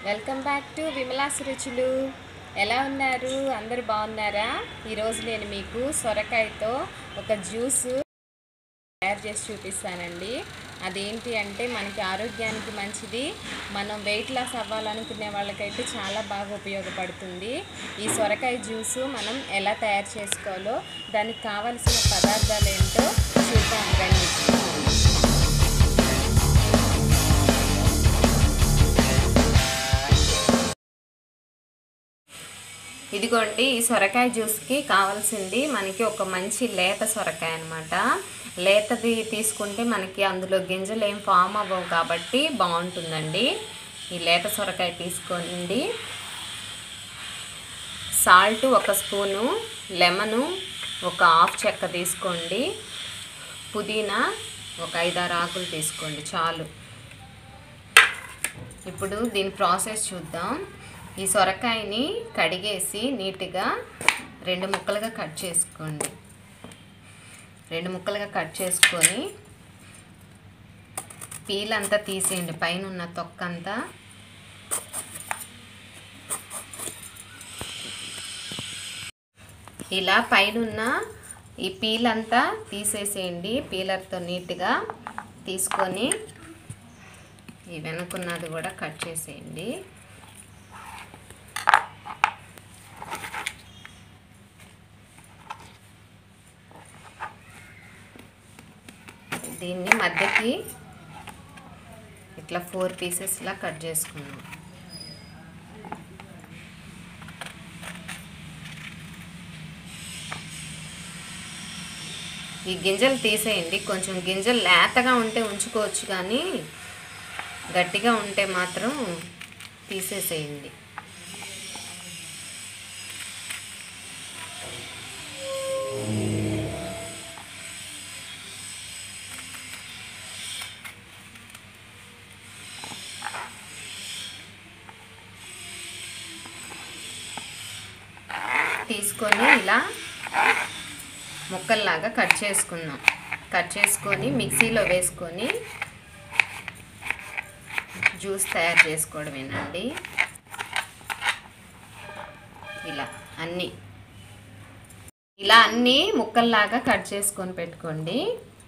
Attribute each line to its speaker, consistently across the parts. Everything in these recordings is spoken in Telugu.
Speaker 1: వెల్కమ్ బ్యాక్ టు విమలాస్ రుచులు ఎలా ఉన్నారు అందరు బాగున్నారా ఈరోజు నేను మీకు సొరకాయతో ఒక జ్యూస్ తయారు చేసి చూపిస్తానండి అదేంటి అంటే మనకి ఆరోగ్యానికి మంచిది మనం వెయిట్ లాస్ అవ్వాలనుకునే వాళ్ళకైతే చాలా బాగా ఉపయోగపడుతుంది ఈ సొరకాయ జ్యూస్ మనం ఎలా తయారు చేసుకోవాలో దానికి కావలసిన పదార్థాలు ఏంటో చూద్దాం రండి ఇదిగోండి ఈ సొరకాయ జ్యూస్కి కావాల్సింది మనకి ఒక మంచి లేత సొరకాయ అనమాట లేతది తీసుకుంటే మనకి అందులో గింజలు ఏం ఫామ్ అవ్వవు కాబట్టి బాగుంటుందండి ఈ లేత సొరకాయ తీసుకోండి సాల్ట్ ఒక స్పూను లెమను ఒక హాఫ్ చెక్క తీసుకోండి పుదీనా ఒక ఐదారు ఆకులు తీసుకోండి చాలు ఇప్పుడు దీని ప్రాసెస్ చూద్దాం ఈ సొరకాయని కడిగేసి నీట్గా రెండు ముక్కలుగా కట్ చేసుకోండి రెండు ముక్కలుగా కట్ చేసుకొని పీల్ అంతా తీసేయండి పైన ఉన్న తొక్క అంతా ఇలా పైన ఈ పీల్ అంతా తీసేసేయండి పీలర్తో నీట్గా తీసుకొని ఈ వెనుకున్నది కూడా కట్ చేసేయండి దీన్ని మధ్యకి ఇట్లా ఫోర్ పీసెస్లా కట్ చేసుకున్నాం ఈ గింజలు తీసేయండి కొంచెం గింజలు లేతగా ఉంటే ఉంచుకోవచ్చు కానీ గట్టిగా ఉంటే మాత్రం తీసేసేయండి తీసుకొని ఇలా ముక్కల్లాగా కట్ చేసుకుందాం కట్ చేసుకొని మిక్సీలో వేసుకొని జ్యూస్ తయారు చేసుకోవడమేనండి ఇలా అన్నీ ఇలా అన్నీ ముక్కల్లాగా కట్ చేసుకొని పెట్టుకోండి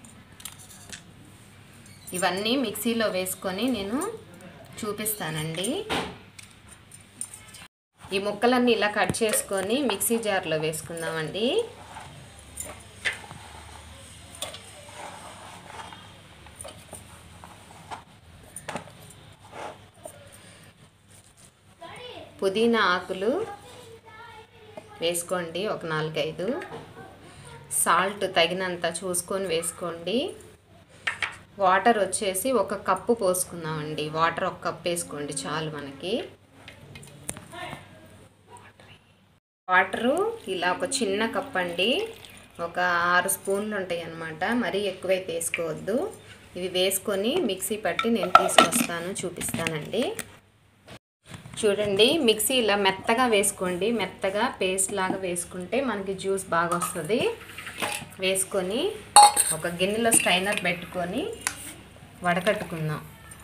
Speaker 1: ఇవన్నీ మిక్సీలో వేసుకొని నేను చూపిస్తానండి ఈ ముక్కలన్నీ ఇలా కట్ చేసుకొని మిక్సీ జార్లో వేసుకుందామండి పుదీనా ఆకులు వేసుకోండి ఒక నాలుగైదు సాల్ట్ తగినంత చూసుకొని వేసుకోండి వాటర్ వచ్చేసి ఒక కప్పు పోసుకుందామండి వాటర్ ఒక కప్ వేసుకోండి చాలు మనకి వాటరు ఇలా ఒక చిన్న కప్ అండి ఒక ఆరు స్పూన్లు ఉంటాయి అన్నమాట మరీ ఎక్కువైతే వేసుకోవద్దు ఇవి వేసుకొని మిక్సీ పట్టి నేను తీసుకొస్తాను చూపిస్తానండి చూడండి మిక్సీ ఇలా మెత్తగా వేసుకోండి మెత్తగా పేస్ట్ లాగా వేసుకుంటే మనకి జ్యూస్ బాగా వస్తుంది వేసుకొని ఒక గిన్నెలో స్టైనర్ పెట్టుకొని వడకట్టుకుందాం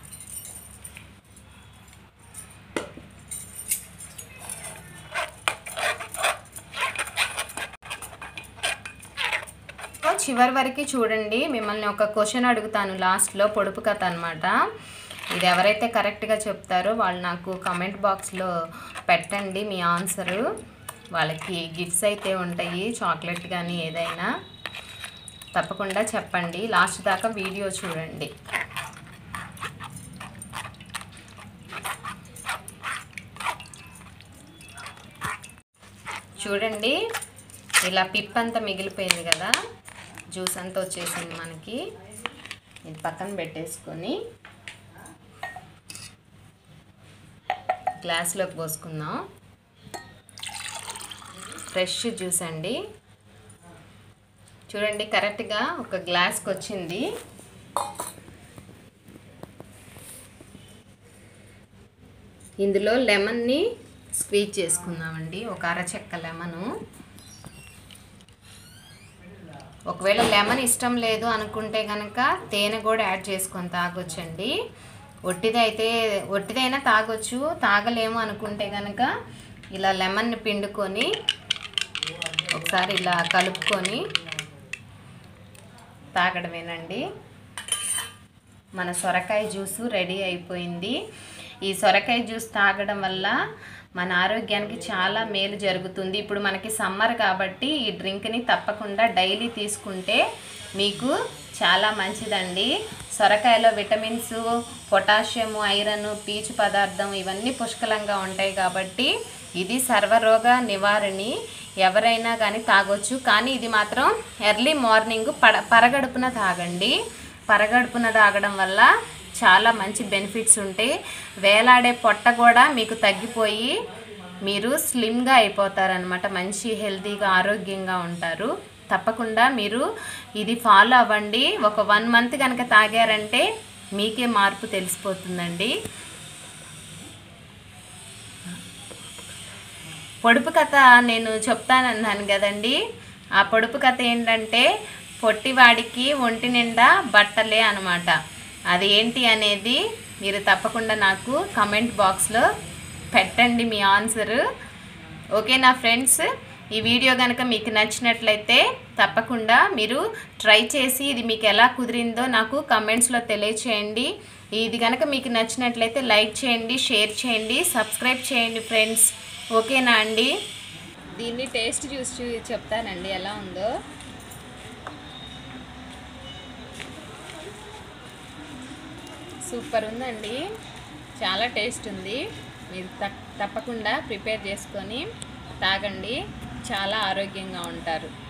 Speaker 1: చివరి వరకు చూడండి మిమ్మల్ని ఒక క్వశ్చన్ అడుగుతాను లాస్ట్లో పొడుపు కథ అనమాట ఇది ఎవరైతే కరెక్ట్గా చెప్తారో వాళ్ళు నాకు కమెంట్ బాక్స్లో పెట్టండి మీ ఆన్సరు వాళ్ళకి గిఫ్ట్స్ అయితే ఉంటాయి చాక్లెట్ కానీ ఏదైనా తప్పకుండా చెప్పండి లాస్ట్ దాకా వీడియో చూడండి చూడండి ఇలా పిప్ అంతా మిగిలిపోయింది కదా జ్యూస్ అంతా వచ్చేసింది మనకి ఇది పక్కన పెట్టేసుకొని గ్లాస్లోకి పోసుకుందాం ఫ్రెష్ జ్యూస్ అండి చూడండి కరెక్ట్గా ఒక గ్లాస్కి వచ్చింది ఇందులో లెమన్ని స్క్వీజ్ చేసుకుందామండి ఒక అరచెక్క లెమను ఒకవేళ లెమన్ ఇష్టం లేదు అనుకుంటే కనుక తేనె కూడా యాడ్ చేసుకొని తాగొచ్చండి ఒట్టిది అయితే ఒట్టిదైనా తాగొచ్చు తాగలేము అనుకుంటే కనుక ఇలా లెమన్ని పిండుకొని ఒకసారి ఇలా కలుపుకొని తాగడమేనండి మన సొరకాయ జ్యూసు రెడీ అయిపోయింది ఈ సొరకాయ జ్యూస్ తాగడం వల్ల మన ఆరోగ్యానికి చాలా మేలు జరుగుతుంది ఇప్పుడు మనకి సమ్మర్ కాబట్టి ఈ డ్రింక్ని తప్పకుండా డైలీ తీసుకుంటే మీకు చాలా మంచిదండి సొరకాయలో విటమిన్స్ పొటాషియం ఐరన్ పీచు పదార్థం ఇవన్నీ పుష్కలంగా ఉంటాయి కాబట్టి ఇది సర్వరోగ నివారణి ఎవరైనా కానీ తాగొచ్చు కానీ ఇది మాత్రం ఎర్లీ మార్నింగ్ పడ పరగడుపున తాగండి పరగడుపున తాగడం వల్ల చాలా మంచి బెనిఫిట్స్ ఉంటాయి వేలాడే పొట్ట కూడా మీకు తగ్గిపోయి మీరు స్లిమ్గా అయిపోతారనమాట మంచి హెల్తీగా ఆరోగ్యంగా ఉంటారు తప్పకుండా మీరు ఇది ఫాలో అవ్వండి ఒక వన్ మంత్ కనుక తాగారంటే మీకే మార్పు తెలిసిపోతుందండి పొడుపు కథ నేను చెప్తానన్నాను కదండి ఆ పొడుపు కథ ఏంటంటే పొట్టివాడికి ఒంటి నిండా బట్టలే అనమాట అది ఏంటి అనేది మీరు తప్పకుండా నాకు కమెంట్ బాక్స్లో పెట్టండి మీ ఆన్సర్ ఓకేనా ఫ్రెండ్స్ ఈ వీడియో కనుక మీకు నచ్చినట్లయితే తప్పకుండా మీరు ట్రై చేసి ఇది మీకు ఎలా కుదిరిందో నాకు కమెంట్స్లో తెలియచేయండి ఇది కనుక మీకు నచ్చినట్లయితే లైక్ చేయండి షేర్ చేయండి సబ్స్క్రైబ్ చేయండి ఫ్రెండ్స్ ఓకేనా అండి దీన్ని టేస్ట్ చూసి చూ- చెప్తానండి ఎలా ఉందో సూపర్ ఉందండి చాలా టేస్ట్ ఉంది మీరు తక్- తప్పకుండా ప్రిపేర్ చేసుకొని తాగండి చాలా ఆరోగ్యంగా ఉంటారు